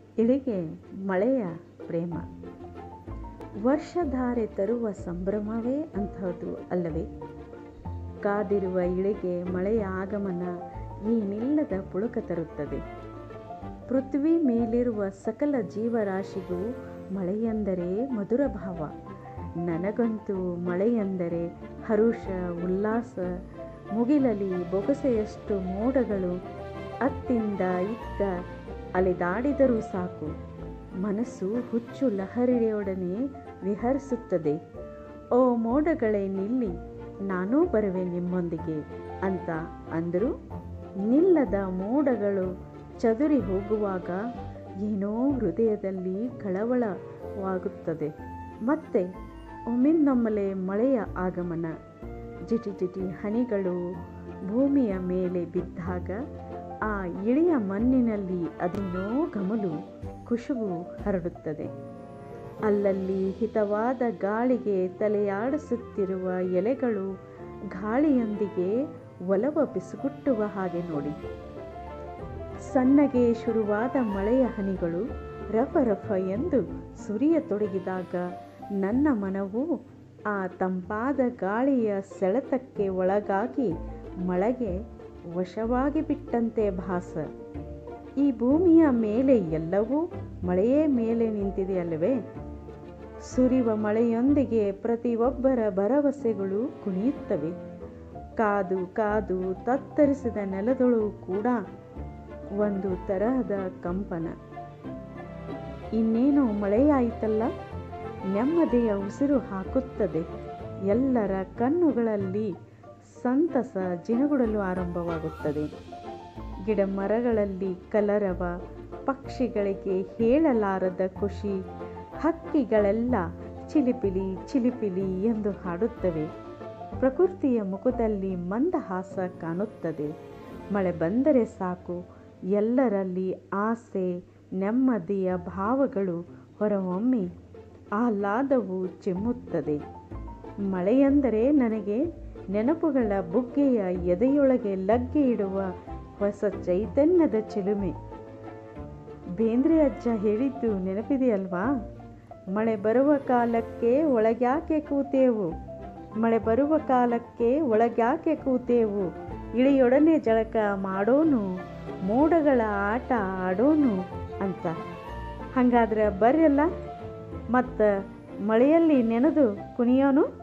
ಇಳಿಗೆ ಮಳೆಯ ಪ್ರೇಮ ವರ್ಷಧಾರೆ ತರುವ ಸಂಭ್ರಮವೇ ಅಂತಹದ್ದು ಅಲ್ಲವೇ ಕಾದಿರುವ ಇಳಿಗೆ ಮಳೆಯ ಆಗಮನ ಈ ನಿಲ್ಲದ ಪುಳುಕ ತರುತ್ತದೆ ಪೃಥ್ವಿ ಮೇಲಿರುವ ಸಕಲ ಜೀವರಾಶಿಗೂ ಮಳೆಯೆಂದರೆ ಮಧುರ ಭಾವ ನನಗಂತೂ ಮಳೆಯೆಂದರೆ ಹರುಷ ಉಲ್ಲಾಸ ಮುಗಿಲಲಿ ಬೊಗಸೆಯಷ್ಟು ಮೋಡಗಳು ಅತ್ತಿಂದ ಇತ್ತ ಅಲೆದಾಡಿದರೂ ಸಾಕು ಮನಸ್ಸು ಹುಚ್ಚು ಲಹರಿಯೊಡನೆ ವಿಹರಿಸುತ್ತದೆ ಓ ಮೋಡಗಳೇ ನಿಲ್ಲಿ ನಾನೂ ಬರುವೆ ನಿಮ್ಮೊಂದಿಗೆ ಅಂತ ಅಂದರೂ ನಿಲ್ಲದ ಮೋಡಗಳು ಚದುರಿ ಹೋಗುವಾಗ ಏನೋ ಹೃದಯದಲ್ಲಿ ಕಳವಳವಾಗುತ್ತದೆ ಮತ್ತೆ ಒಮ್ಮಿಂದೊಮ್ಮೆಲೆ ಮಳೆಯ ಆಗಮನ ಜಿಟಿ ಜಿಟಿ ಹನಿಗಳು ಭೂಮಿಯ ಮೇಲೆ ಬಿದ್ದಾಗ ಆ ಇಳಿಯ ಮಣ್ಣಿನಲ್ಲಿ ಅದೇನೋ ಗಮಲು ಖುಷಬು ಹರಡುತ್ತದೆ ಅಲ್ಲಲ್ಲಿ ಹಿತವಾದ ಗಾಳಿಗೆ ತಲೆಯಾಡಿಸುತ್ತಿರುವ ಎಲೆಗಳು ಗಾಳಿಯೊಂದಿಗೆ ಒಲವ ಬಿಸುಗುಟ್ಟುವ ಹಾಗೆ ನೋಡಿ ಸಣ್ಣಗೆ ಶುರುವಾದ ಮಳೆಯ ಹನಿಗಳು ರಫ ರಫ ಎಂದು ಸುರಿಯತೊಡಗಿದಾಗ ನನ್ನ ಮನವು ಆ ತಂಪಾದ ಗಾಳಿಯ ಸೆಳೆತಕ್ಕೆ ಒಳಗಾಗಿ ಮಳೆಗೆ ವಶವಾಗಿ ಬಿಟ್ಟಂತೆ ಭಾಸ ಈ ಭೂಮಿಯ ಮೇಲೆ ಎಲ್ಲವೂ ಮಳೆಯೇ ಮೇಲೆ ನಿಂತಿದೆಯಲ್ಲವೇ ಸುರಿವ ಮಳೆಯೊಂದಿಗೆ ಪ್ರತಿಯೊಬ್ಬರ ಭರವಸೆಗಳು ಕುಣಿಯುತ್ತವೆ ಕಾದು ಕಾದು ತತ್ತರಿಸಿದ ನೆಲದೊಳು ಕೂಡ ಒಂದು ತರಹದ ಕಂಪನ ಇನ್ನೇನು ಮಳೆಯಾಯಿತಲ್ಲ ನೆಮ್ಮದಿಯ ಉಸಿರು ಹಾಕುತ್ತದೆ ಎಲ್ಲರ ಕಣ್ಣುಗಳಲ್ಲಿ ಸಂತಸ ಜಿನಗುಡಲು ಆರಂಭವಾಗುತ್ತದೆ ಗಿಡ ಮರಗಳಲ್ಲಿ ಕಲರವ ಪಕ್ಷಿಗಳಿಗೆ ಹೇಳಲಾರದ ಖುಷಿ ಹಕ್ಕಿಗಳೆಲ್ಲ ಚಿಲಿಪಿಲಿ ಚಿಲಿಪಿಲಿ ಎಂದು ಹಾಡುತ್ತವೆ ಪ್ರಕೃತಿಯ ಮುಖದಲ್ಲಿ ಮಂದಹಾಸ ಕಾಣುತ್ತದೆ ಮಳೆ ಬಂದರೆ ಸಾಕು ಎಲ್ಲರಲ್ಲಿ ಆಸೆ ನೆಮ್ಮದಿಯ ಭಾವಗಳು ಹೊರಹೊಮ್ಮಿ ಆಹ್ಲಾದವು ಚಿಮ್ಮುತ್ತದೆ ಮಳೆಯೆಂದರೆ ನನಗೆ ನೆನಪುಗಳ ಬುಗ್ಗೆಯ ಎದೆಯೊಳಗೆ ಲಗ್ಗೆ ಇಡುವ ಹೊಸ ಚೈತನ್ಯದ ಚಿಲುಮೆ ಬೇಂದ್ರೆ ಅಜ್ಜ ಹೇಳಿದ್ದು ನೆನಪಿದೆಯಲ್ವಾ ಮಳೆ ಬರುವ ಕಾಲಕ್ಕೆ ಒಳಗ್ಯಾಕೆ ಕೂತೇವು ಮಳೆ ಬರುವ ಕಾಲಕ್ಕೆ ಒಳಗ್ಯಾಕೆ ಕೂತೇವು ಇಳಿಯೊಡನೆ ಜಳಕ ಮಾಡೋನು ಮೋಡಗಳ ಆಟ ಆಡೋನು ಅಂತ ಹಾಗಾದ್ರೆ ಬರ್ರಲ್ಲ ಮತ್ತು ಮಳೆಯಲ್ಲಿ ನೆನೆದು ಕುಣಿಯೋನು